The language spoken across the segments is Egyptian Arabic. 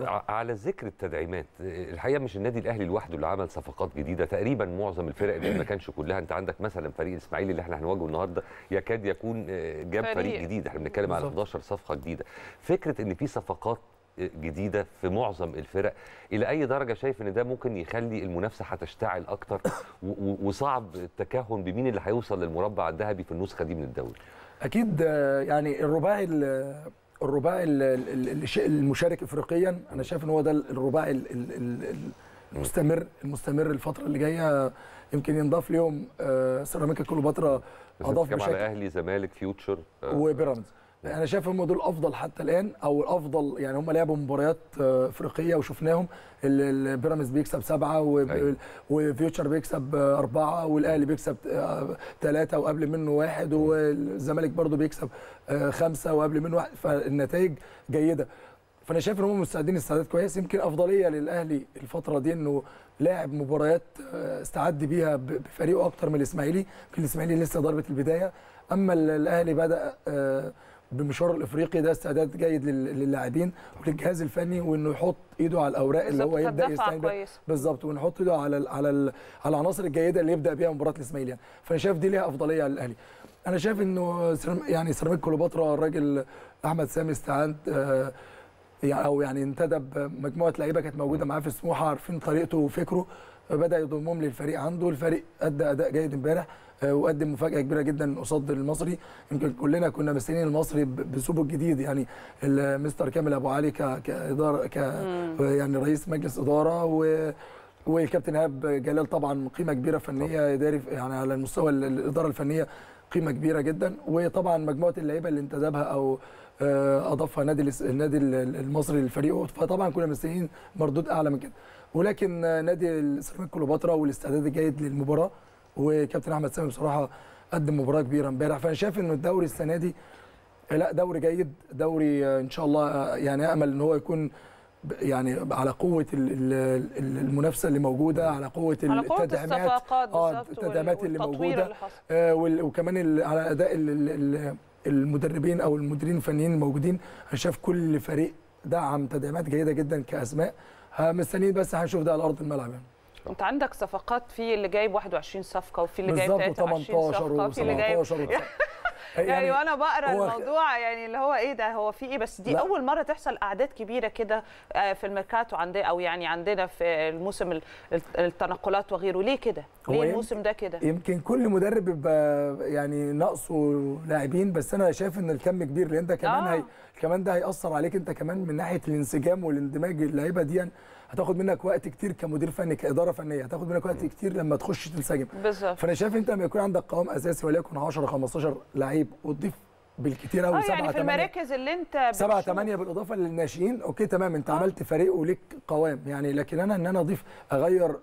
مرتب ع- على ذكر التدعيمات الحقيقه مش النادي الاهلي لوحده اللي عمل صفقات جديده تقريبا معظم الفرق اللي ما كانش كلها انت عندك مثلا فريق الاسماعيلي اللي احنا هنواجهه النهارده يكاد يكون آه، جاب فريق, فريق. فريق جديد احنا بنتكلم على بالظبط. 11 صفقه جديده فكره ان في صفقات آه، جديده في معظم الفرق الى اي درجه شايف ان ده ممكن يخلي المنافسه هتشتعل اكتر و- و- وصعب التكهن بمين اللي هيوصل للمربع الذهبي في النسخه دي من الدوري اكيد آه، يعني الرباعي ال- الرباعي ال- ال- ال- الش- المشارك افريقيا انا شايف ان هو ده الرباعي ال- ال- ال- المستمر المستمر الفتره اللي جايه يمكن ينضاف ليهم آه، سيراميكا كليوباترا بس أنت اضاف بتتكلم على بشكل اهلي زمالك فيوتشر آه، وبيراميدز انا شايف هم دول افضل حتى الان او الافضل يعني هم لعبوا مباريات آه، افريقيه وشفناهم ال- ال- بيراميدز بيكسب سبعه و- أيوة. وفيوتشر بيكسب آه، اربعه والاهلي بيكسب ثلاثه وقبل منه واحد والزمالك برضو بيكسب آه، خمسه وقبل منه واحد فالنتائج جيده فانا شايف ان هم مستعدين استعداد كويس يمكن افضليه للاهلي الفتره دي انه لاعب مباريات آه، استعد بيها ب- بفريقه اكتر من الاسماعيلي يمكن الاسماعيلي لسه ضربه البدايه اما ال- الاهلي بدا آه، بمشوار الافريقي ده استعداد جيد لل- للاعبين وللجهاز الفني وانه يحط ايده على الاوراق اللي هو بالظبط، يبدا خد دفعة يستعين بيها كويسة. بالظبط ونحط ايده على ال على ال على العناصر الجيده اللي يبدا بيها مباراه الاسماعيلي يعني فانا شايف دي ليها افضليه على الاهلي انا شايف انه سيرام- يعني سيراميك كليوباترا الراجل احمد سامي استعان آه، يعني او يعني انتدب مجموعه لعيبه كانت موجوده معاه في سموحه عارفين طريقته وفكره بدا يضمهم للفريق عنده الفريق ادى اداء جيد امبارح آه، وقدم مفاجاه كبيره جدا قصاد المصري يمكن كلنا كنا مستنيين المصري ب- باسلوبه الجديد يعني ال- مستر كامل ابو علي ك- كاداره ك يعني رئيس مجلس اداره و والكابتن ايهاب جلال طبعا قيمه كبيره فنيه اداري يعني على المستوى ال- الاداره الفنيه قيمه كبيره جدا وطبعا مجموعه اللعيبه اللي انتدبها او آه، اضافها نادي الاس- النادي ال- المصري للفريق فطبعا كنا مستنيين مردود اعلى من كده ولكن آه، نادي السيراميك كليوباترا والاستعداد الجيد للمباراه وكابتن احمد سامي بصراحه قدم مباراه كبيره امبارح فانا شايف انه الدوري السنه دي آه، لا دوري جيد دوري آه، ان شاء الله آه، يعني امل ان هو يكون ب- يعني على قوه ال- ال- ال- المنافسه اللي موجوده على قوه على قوة التدعيمات الصفقات اه بالظبط التدعيمات اللي والتطوير موجوده اللي حصل. آه، وال- وكمان ال- على اداء ال- ال- ال- المدربين او المديرين الفنيين الموجودين انا شايف كل فريق دعم تدعيمات جيده جدا كاسماء ها، مستنيين بس هنشوف ده على ارض الملعب يعني انت عندك صفقات في اللي جايب 21 صفقه وفي اللي جايب بالظبط 23 و18 صفقه وفي اللي جايب و17 يعني, وانا بقرا هو- الموضوع يعني اللي هو ايه ده هو في ايه بس دي لا. اول مره تحصل اعداد كبيره كده آه، في الميركاتو عندنا او يعني عندنا في الموسم ال- التنقلات وغيره ليه كده هو ليه يمكن- الموسم ده كده يمكن كل مدرب بيبقى يعني ناقصه لاعبين بس انا شايف ان الكم كبير لان انت كمان آه. هي كمان ده هياثر عليك انت كمان من ناحيه الانسجام والاندماج اللعيبه دي هتاخد منك وقت كتير كمدير فني كاداره فنيه هتاخد منك وقت كتير لما تخش تنسجم بالظبط فانا شايف انت لما يكون عندك قوام اساسي وليكن 10 15 لعيب وتضيف بالكتير قوي اه 7 يعني في 8 المراكز اللي انت 7 بتشوف- 8 بالاضافه للناشئين اوكي تمام انت عملت فريق وليك قوام يعني لكن انا ان انا اضيف اغير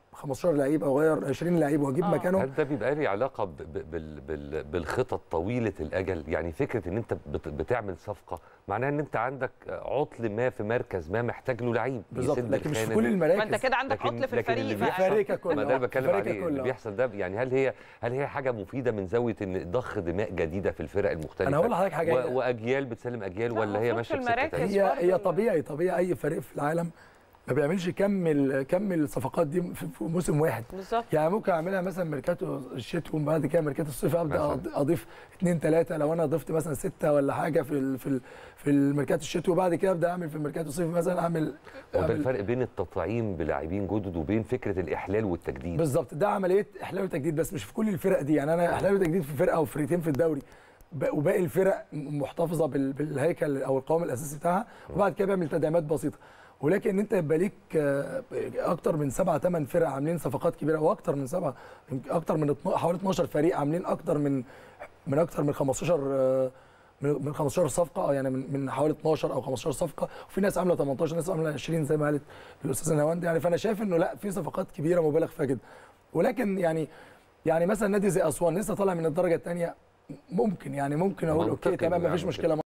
15 لعيب او اغير 20 لعيب واجيب آه. مكانهم هل ده بيبقى ليه علاقه ب- ب- بال بال بالخطط طويله الاجل يعني فكره ان انت بت- بتعمل صفقه معناها ان انت عندك عطل ما في مركز ما محتاج له لعيب بالظبط يسد لكن مش في الخانة كل دي. المراكز ما انت كده عندك لكن- عطل في لكن الفريق اللي بقى. بيحصل- فريقك كله ما ده اللي بتكلم فريقك عليه اللي كله. بيحصل ده يعني هل هي هل هي حاجه مفيده من زاويه ان ضخ دماء جديده في الفرق المختلفه أنا هقول لحضرتك حاجة. و- واجيال بتسلم اجيال لا، ولا هي المفروض ماشيه في بسكه المراكز تانية؟ هي برضه هي ال- طبيعي طبيعي اي فريق في العالم ما بيعملش كم ال- كم الصفقات دي في في موسم واحد بالظبط يعني ممكن اعملها مثلا ميركاتو الشتوي وبعد كده ميركاتو الصيف ابدا مثلاً. أض- اضيف اثنين ثلاثه لو انا ضفت مثلا سته ولا حاجه في ال في ال في الميركاتو الشتوي وبعد كده ابدا اعمل في الميركاتو الصيفي مثلا اعمل وده أعمل- الفرق بين التطعيم بلاعبين جدد وبين فكره الاحلال والتجديد بالظبط ده عمليه احلال وتجديد بس مش في كل الفرق دي يعني انا احلال وتجديد في فرقه او فرقتين في الدوري ب- وباقي الفرق محتفظه بال- بالهيكل او القوام الاساسي بتاعها وبعد كده بيعمل تدعيمات بسيطه ولكن انت يبقى ليك آه، اكتر من سبعة ثمان فرق عاملين صفقات كبيره واكتر من سبعه يمكن اكتر من اتنا- حوالي 12 فريق عاملين اكتر من من اكتر من 15 آه، من من 15 صفقه أو يعني من من حوالي 12 او 15 صفقه وفي ناس عامله 18 ناس عامله 20 زي ما قالت الاستاذه نواند يعني فانا شايف انه لا في صفقات كبيره مبالغ فيها جدا ولكن يعني يعني مثلا نادي زي اسوان لسه طالع من الدرجه الثانيه ممكن يعني ممكن اقول اوكي منطقي تمام إنه مفيش يعمل مشكله